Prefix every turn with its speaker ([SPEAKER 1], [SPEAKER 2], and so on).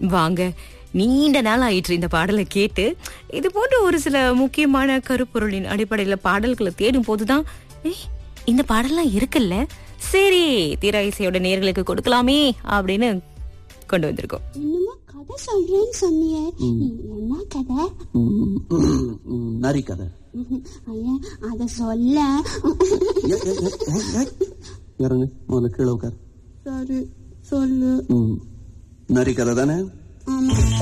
[SPEAKER 1] வாங்க நீண்ட நாள் ஆயிற்று இந்த பாடலை கேட்டு இது போன்ற ஒரு சில முக்கியமான கருப்பொருளின் அடிப்படையில பாடல்களை தேடும் போதுதான் "ஏய், இந்த பாடல்லாம் இருக்குல்ல சரி தீரா இசையோட நேர்களுக்கு கொடுக்கலாமே அப்படின்னு கொண்டு வந்திருக்கோம்
[SPEAKER 2] என்னமோ கதை சொல்றேன்னு சொன்னியே என்ன கதை
[SPEAKER 3] ம், ம், ம், நரி கதை
[SPEAKER 2] ஐயா அத சொல்ல
[SPEAKER 3] ஏ, ஏ, ஏ, ஏ, ஏ. இறங்கு முதல்ல கீழே உட்கார்
[SPEAKER 2] சரி சொல்லு
[SPEAKER 3] ம். நரி கதை தானே
[SPEAKER 2] ஆமா